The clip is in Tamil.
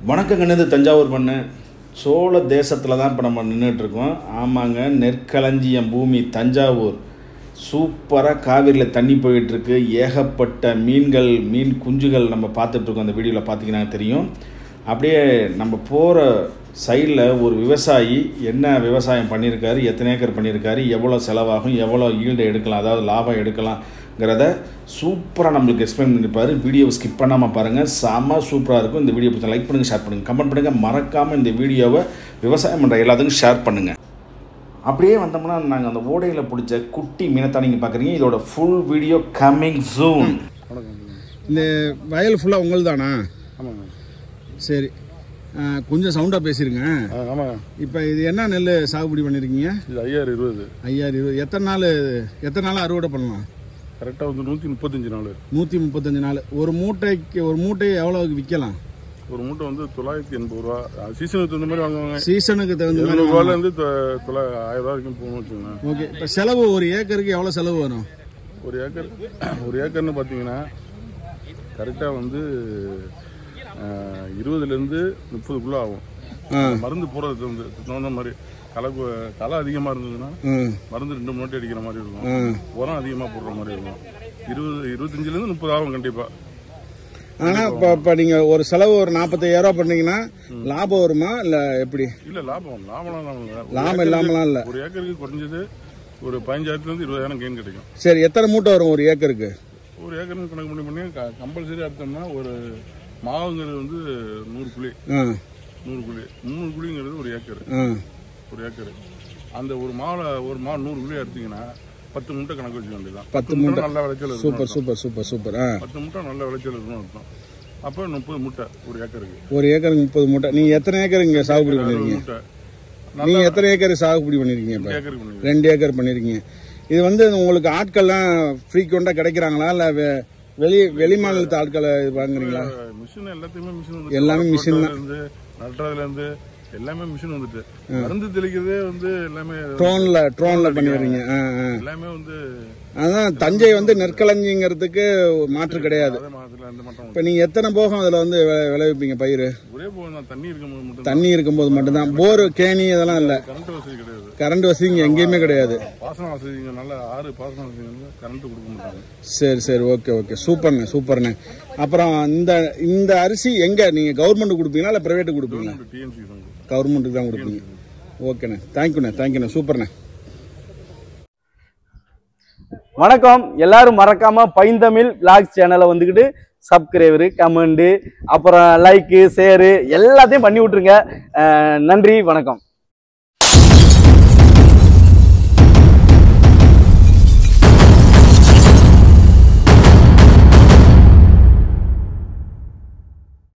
வணக்கங்கண்ணது தஞ்சாவூர் மண்ணு சோழ தேசத்தில் தான் இப்போ நம்ம நின்றுட்டுருக்கோம் ஆமாங்க நெற்களஞ்சியம் பூமி தஞ்சாவூர் சூப்பராக காவிரியில் தண்ணி போயிட்டுருக்கு ஏகப்பட்ட மீன்கள் மீன் குஞ்சுகள் நம்ம பார்த்துட்ருக்கோம் அந்த வீடியோவில் பார்த்தீங்கன்னா தெரியும் அப்படியே நம்ம போகிற சைடில் ஒரு விவசாயி என்ன விவசாயம் பண்ணியிருக்காரு எத்தனை ஏக்கர் பண்ணியிருக்காரு எவ்வளோ செலவாகும் எவ்வளோ ஈல்டு எடுக்கலாம் அதாவது லாபம் எடுக்கலாம்ங்கிறத சூப்பராக நம்மளுக்கு எக்ஸ்பிளைன் பண்ணியிருப்பார் வீடியோவை ஸ்கிப் பண்ணாமல் பாருங்கள் செம சூப்பராக இருக்கும் இந்த வீடியோ பிடிச்சா லைக் பண்ணுங்கள் ஷேர் பண்ணுங்கள் கமெண்ட் பண்ணுங்கள் மறக்காமல் இந்த வீடியோவை விவசாயம் பண்ணுற எல்லாத்துக்கும் ஷேர் பண்ணுங்கள் அப்படியே வந்தோம்னா நாங்கள் அந்த ஓடையில் பிடிச்ச குட்டி மீனைத்தான் நீங்கள் பார்க்குறீங்க இதோட ஃபுல் வீடியோ கம்மிங் ஜூன் இந்த வயல் ஃபுல்லாக உங்கள் தானா ஆமாங்க சரி ஆ, கொஞ்சம் சவுண்டாக பேசிடுங்க ஆ ஆமாங்க இப்போ இது என்ன நெல் சாகுபடி பண்ணியிருக்கீங்க இது ஐயாயிரம் இருபது ஐயாயிரம் இருபது எத்தனை நாள் எத்தனை நாள் அறுவடை பண்ணலாம் கரெக்டாக வந்து நூற்றி முப்பத்தஞ்சு நாள் நூற்றி முப்பத்தஞ்சு நாள் ஒரு மூட்டைக்கு ஒரு மூட்டை எவ்வளோக்கு விற்கலாம் ஒரு மூட்டை வந்து தொள்ளாயிரத்தி எண்பது ரூபா சீசனுக்கு தகுந்த மாதிரி வாங்குவாங்க சீசனுக்கு தகுந்த மாதிரி எழுநூறுவாலேருந்து தொள்ளா ஆயிரம் ரூபா வரைக்கும் போகணும்னு வச்சுக்கோங்க ஓகே இப்போ செலவு ஒரு ஏக்கருக்கு எவ்வளோ செலவு வரும் ஒரு ஏக்கர் ஒரு ஏக்கர்னு பார்த்தீங்கன்னா கரெக்டாக வந்து ஆஹ், இருபதுலேருந்து முப்பதுக்குள்ளே ஆகும் ஆ மருந்து போடுறதுக்கு வந்து தகுந்த மாதிரி களை கு- களை அதிகமாக இருந்ததுன்னா ம் மருந்து ரெண்டு மூட்டை அடிக்கிற மாதிரி இருக்கும் ம் உரம் அதிகமாக போடுற மாதிரி இருக்கும் இருபது இருபத்தஞ்சிலேருந்து முப்பது ஆகும் கண்டிப்பாக ஆனால் இப்போ இப்போ நீங்கள் ஒரு செலவு ஒரு நாற்பத்தையாயிரம் பண்ணீங்கன்னா லாபம் வருமா இல்லை எப்படி இல்ல லாபம் லாபம்லாம் லாபம் இல்ல. ஒரு லாபம் ஏக்கருக்கு- இல்லாமலாம் இல்லை ஒரு ஏக்கருக்கு குறைஞ்சது ஒரு பதினஞ்சாயிரத்துல இருந்து இருபதாயிரம் கெயின் கிடைக்கும் சரி எத்தனை மூட்டை வரும் ஒரு ஏக்கருக்கு ஒரு ஏக்கருக்கு கணக்கு பண்ணி பண்ணி கம்பல்சரி எடுத்தோம்னா ஒரு மாவுங்கிறது வந்து நூறு குழி ஆ நூறு குழி முந்நூறு குழிங்கிறது ஒரு ஏக்கர் ஆ ஒரு ஏக்கர் அந்த ஒரு மாவுல ஒரு மாவு நூறு குழி எடுத்தீங்கன்னா பத்து முட்டை கணக்கு வச்சுக்க வேண்டியதான் பத்து மூட்டை. நல்ல விளைச்சல் இருக்கணும் சூப்பர் சூப்பர் சூப்பர் சூப்பர் ஆ பத்து முட்டை நல்ல விளைச்சல் இருக்கணும் அர்த்தம் அப்போ முப்பது முட்டை ஒரு ஏக்கருக்கு ஒரு ஏக்கருக்கு முப்பது மூட்டை நீங்க எத்தனை ஏக்கர் இங்க சாகுபடி அறுபது பண்ணிருக்கீங்க முட்டை நீங்க எத்தனை ஏக்கர் சாகுபடி பண்ணிருக்கீங்க இப்ப ஏக்கருக்கு பண்ணி ரெண்டு ஏக்கர் பண்ணிருக்கீங்க இது வந்து உங்களுக்கு ஆட்கள்லாம் ஃப்ரீக்வெண்டா கிடைக்கிறாங்களா இல்ல வெ- வெளி வெளி மாநிலத்து ஆட்களை இது வாங்குறீங்களா மிஷின் எல்லாத்தையுமே மிஷின் வந்து எல்லாமே machine தான். இருந்து நட்டுறதுல இருந்து எல்லாமே மிஷின் வந்துட்டு மருந்து தெளிக்கிறதே வந்து எல்லாமே ட்ரோன்ல ட்ரோன்ல பண்ணிடுறீங்க ஆ, ஆ. எல்லாமே வந்து அதான் தஞ்சை வந்து நெற்களஞ்சிங்கிறதுக்கு மாற்று கிடையாது அதே மாதத்துல அந்த மாட்டம் இப்ப நீங்க எத்தனை போகம் அதுல வந்து விளை- விளைவிப்பீங்க பயிர் ஒரே போகும் தான் தண்ணி இருக்கும்போது மட்டும் தண்ணி இருக்கும்போது மட்டும்தான் போர் கேணி இதெல்லாம் இல்ல கரண்ட் வசதி கிடையாது கரண்ட் வசதி இங்க எங்கேயுமே கிடையாது பாசன வசதி இங்க நல்ல ஆறு பாசன வசதி கரண்ட் கொடுக்க மாட்டாங்க சரி சரி ஓகே ஓகே சூப்பர்ண்ணே சூப்பர்ண்ணே அப்புறம் இந்த இந்த அரிசி எங்க நீங்க கவர்மெண்ட் கொடுப்பீங்களா இல்ல பிரைவேட் கொடுப்பீங்களா டிஎன்சி தான் கவர்மெண்ட்டுக்கு தான் கொடுப்பீங்க ஓகேண்ணே தேங்க்யூண்ணே தேங்க்யூண்ணே சூப்பர்ண்ணே வணக்கம் எல்லாரும் மறக்காம பைந்தமிழ் விளாக்ஸ் சேனலை வந்துக்கிட்டு சப்ஸ்கிரைபரு கமெண்டு அப்புறம் லைக்கு ஷேரு எல்லாத்தையும் பண்ணி விட்ருங்க அஹ் நன்றி வணக்கம்